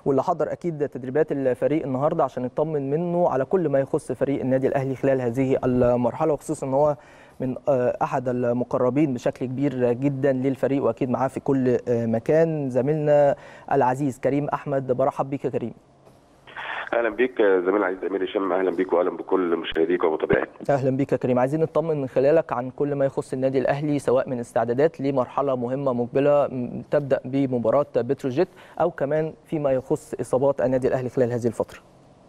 واللي حضر اكيد تدريبات الفريق النهارده عشان نطمن منه على كل ما يخص فريق النادي الاهلي خلال هذه المرحله وخصوصا ان هو من احد المقربين بشكل كبير جدا للفريق واكيد معاه في كل مكان زميلنا العزيز كريم احمد برحب بك يا كريم اهلا بيك زميل العزيز امير هشام اهلا بيك واهلا بكل مشاهديك ومتابعيك اهلا بيك يا كريم عايزين نطمن من خلالك عن كل ما يخص النادي الاهلي سواء من استعدادات لمرحله مهمه مقبله تبدا بمباراه بتروجيت او كمان فيما يخص اصابات النادي الاهلي خلال هذه الفتره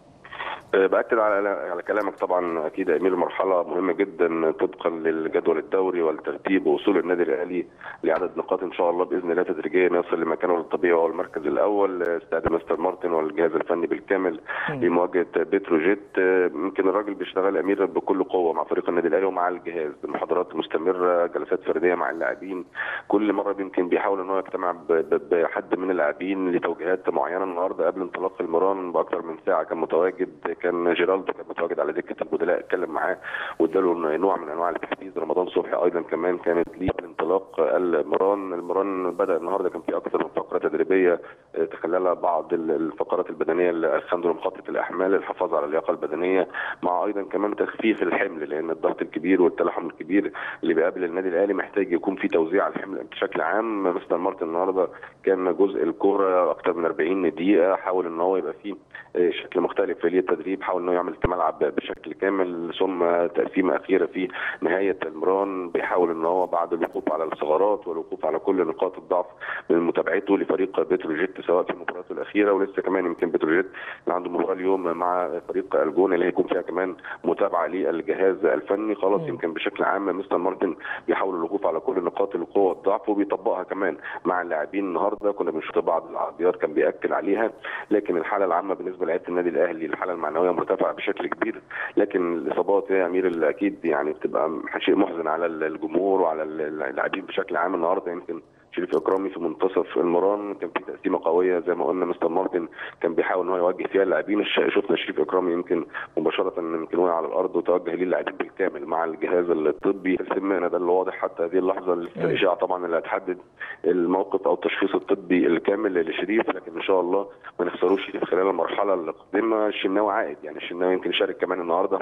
باكد على على كلامك طبعا اكيد امير مرحله مهمه جدا طبقا للجدول الدوري والترتيب ووصول النادي الاهلي لعدد نقاط ان شاء الله باذن الله تدريجيا يصل لمكانه الطبيعي وهو المركز الاول استعداد مستر مارتن والجهاز الفني بالكامل لمواجهه بتروجيت يمكن الراجل بيشتغل امير بكل قوه مع فريق النادي الاهلي ومع الجهاز محاضرات مستمره جلسات فرديه مع اللاعبين كل مره يمكن بيحاول ان هو يجتمع بحد من اللاعبين لتوجيهات معينه النهارده قبل انطلاق المران باكثر من ساعه كان متواجد كان جيرالدو كان متواجد على دكه البدلاء اتكلم معاه واداله نوع من انواع التحفيز رمضان صبحي ايضا كمان كانت ليه انطلاق المران المران بدا النهارده كان في اكثر من فقره تدريبيه تخللها بعض الفقرات البدنيه الخندر مخطط الاحمال الحفاظ على اللياقه البدنيه مع ايضا كمان تخفيف الحمل لان الضغط الكبير والتلاحم الكبير اللي بيقابل النادي الاهلي محتاج يكون في توزيع على الحمل بشكل عام مستر مارتن النهارده كان جزء الكوره اكثر من 40 دقيقه حاول ان هو يبقى فيه شكل مختلف في التدريب حاول انه يعمل الملعب بشكل كامل ثم تقسيمه اخيره في نهايه المران بيحاول ان هو بعد الوقوف على الثغرات والوقوف على كل نقاط الضعف من متابعته لفريق بتروجيت سواء في مباراته الاخيره ولسه كمان يمكن بتروجيت اللي عنده مباراه اليوم مع فريق الجون اللي هيكون فيها كمان متابعه للجهاز الفني خلاص يمكن بشكل عام مستر مارتن بيحاول الوقوف على كل نقاط القوه والضعف وبيطبقها كمان مع اللاعبين النهارده كنا بنشوف بعض العرضيات كان بياكد عليها لكن الحاله العامه بالنسبه لعيبه النادي الاهلي الحاله المعنويه مرتفعه بشكل كبير لكن الاصابات يا امير اكيد يعني بتبقى شيء محزن على الجمهور وعلى اللاعبين بشكل عام النهارده يمكن شريف اكرامي في منتصف المران كان في تقسيمه قويه زي ما قلنا مستر مارتن كان بيحاول ان هو يوجه فيها اللاعبين شفنا شريف اكرامي يمكن مباشره يمكن وقع على الارض وتوجه ليه اللاعبين بالكامل مع الجهاز الطبي السمانه ده اللي واضح حتى هذه اللحظه الاشاعه طبعا اللي هتحدد الموقف او التشخيص الطبي الكامل لشريف لكن ان شاء الله ما نخسروش شريف خلال المرحله القادمه الشناوي عائد يعني الشناوي يمكن يشارك كمان النهارده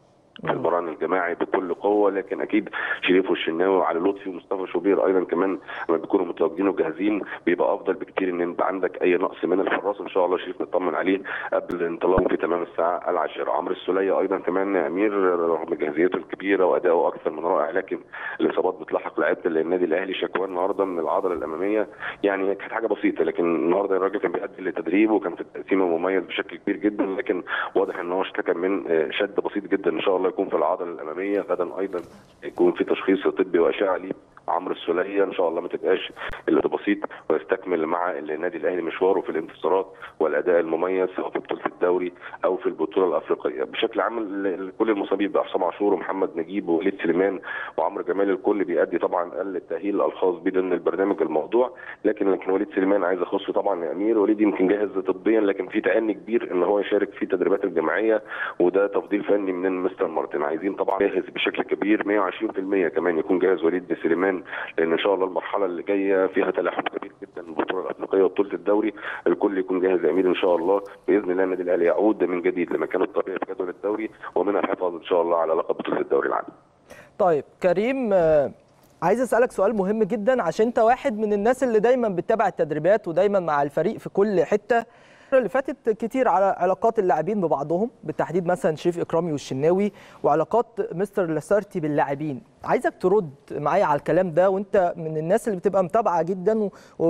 المران الجماعي بكل قوه لكن اكيد شريف والشناوي وعلي لطفي ومصطفى شوبير ايضا كمان لما بيكونوا متواجدين وجاهزين بيبقى افضل بكتير ان يبقى عندك اي نقص من الحراس ان شاء الله شريف نطمن عليه قبل انطلاقه في تمام الساعه العاشره عمرو السوليه ايضا كمان امير رغم جاهزيته الكبيره وادائه اكثر من رائع لكن الاصابات بتلاحق لعيبه النادي الاهلي شكوى النهارده من العضله الاماميه يعني كانت حاجه بسيطه لكن النهارده الراجل كان بيأدي للتدريب وكان في التقسيمه مميز بشكل كبير جدا لكن واضح ان هو اشتكى من شد بسيط جدا ان شاء الله يكون في العضله الاماميه غدا ايضا يكون في تشخيص طبي واشعه ليه عمرو السوليه ان شاء الله ما تبقاش الا بسيط ويستكمل مع النادي الاهلي مشواره في الانتصارات والاداء المميز سواء في بطوله الدوري او في البطوله الافريقيه بشكل عام كل المصابين بحسام عاشور ومحمد نجيب ووليد سليمان وعمرو جمال الكل بيأدي طبعا التاهيل الخاص بيه ضمن البرنامج الموضوع لكن يمكن وليد سليمان عايز اخصه طبعا يا امير وليد يمكن جاهز طبيا لكن في تأني كبير ان هو يشارك في التدريبات الجماعيه وده تفضيل فني من مستر مارتن عايزين طبعا جاهز بشكل كبير 120% كمان يكون جاهز وليد سليمان لان ان شاء الله المرحله اللي جايه فيها تلاحم كبير جدا البطوله الافريقيه وبطوله الدوري الكل يكون جاهز يا امير ان شاء الله باذن الله النادي الاهلي يعود من جديد لمكانه الطبيعي في جدول الدوري ومنها الحفاظ ان شاء الله على لقب بطوله الدوري العام. طيب كريم عايز اسالك سؤال مهم جدا عشان انت واحد من الناس اللي دايما بتتابع التدريبات ودايما مع الفريق في كل حته اللي فاتت كتير على علاقات اللاعبين ببعضهم بالتحديد مثلا شريف اكرامي والشناوي وعلاقات مستر لاسارتي باللاعبين عايزك ترد معايا على الكلام ده وانت من الناس اللي بتبقى متابعه جدا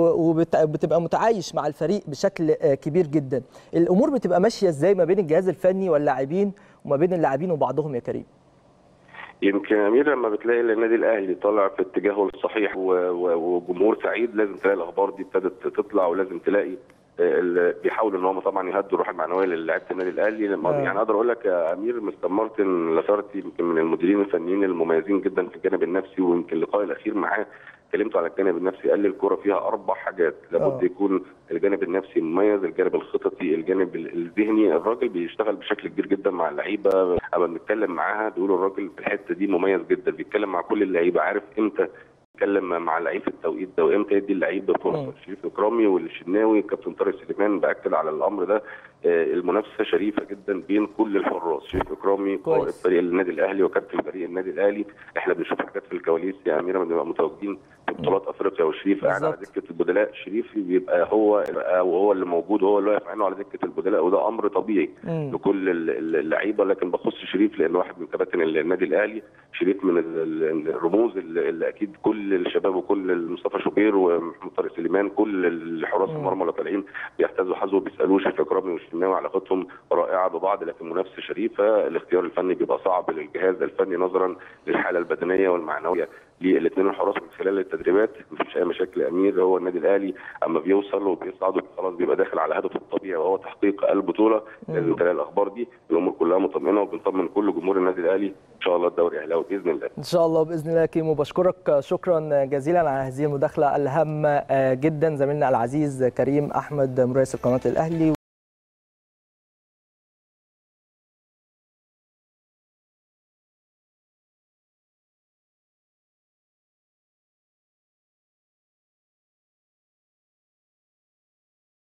وبتبقى متعايش مع الفريق بشكل كبير جدا الامور بتبقى ماشيه ازاي ما بين الجهاز الفني واللاعبين وما بين اللاعبين وبعضهم يا كريم يمكن امير لما بتلاقي النادي الاهلي طالع في اتجاهه الصحيح وجمهور سعيد لازم تلاقي الاخبار دي ابتدت تطلع ولازم تلاقي بيحاولوا ان هم طبعا يهدوا الروح المعنويه للاعيبه النادي الاهلي لما آه. يعني اقدر اقول لك يا امير مستر مارتن لاسارتي يمكن من المديرين الفنيين المميزين جدا في الجانب النفسي ويمكن اللقاء الاخير معاه كلمته على الجانب النفسي قال لي الكوره فيها اربع حاجات لابد يكون الجانب النفسي مميز الجانب الخططي الجانب الذهني الراجل بيشتغل بشكل كبير جدا مع اللعيبه اما بنتكلم معاها بيقولوا الراجل في الحته دي مميز جدا بيتكلم مع كل اللعيبه عارف امتى اتكلم مع اللعيب في التوقيت ده وامتى يدي اللعيب فرصه شريف اكرامي والشناوي كابتن طارق سليمان باكد على الامر ده المنافسه شريفه جدا بين كل الحراس شريف اكرامي قائد فريق النادي الاهلي وكابتن فريق النادي الاهلي احنا بنشوف حاجات في الكواليس يا اميره بنبقى متواجدين في بطولات افريقيا وشريف قاعد على دكه البدلاء شريف بيبقى هو وهو اللي موجود وهو اللي واقف عينه على دكه البدلاء وده امر طبيعي مم. لكل اللعيبه لكن بخص شريف لان واحد من كباتن النادي الاهلي شريف من الرموز اللي اكيد كل الشباب وكل مصطفى شوبير ومحمد طارق سليمان كل الحراس المرمى اللي طالعين بيحتزوا حظه بيسالوه شريف اكرامي والشناوي علاقتهم رائعه ببعض لكن منافسه شريفه الاختيار الفني بيبقى صعب للجهاز الفني نظرا للحاله البدنيه والمعنويه للاثنين الحراس من خلال التدريبات مفيش اي مشاكل يا امير هو النادي الاهلي اما بيوصل وبيصعد خلاص بيبقى داخل على هدفه الطبيعي وهو تحقيق البطوله من خلال الاخبار دي الامور كلها مطمئنه وبنطمن كل جمهور النادي الاهلي ان شاء الله الدوري اهلاوي باذن الله ان شاء الله باذن الله كيمو بشكرك شكرا جزيلا على هذه المداخله الهامه جدا زميلنا العزيز كريم احمد مراسل قناه الاهلي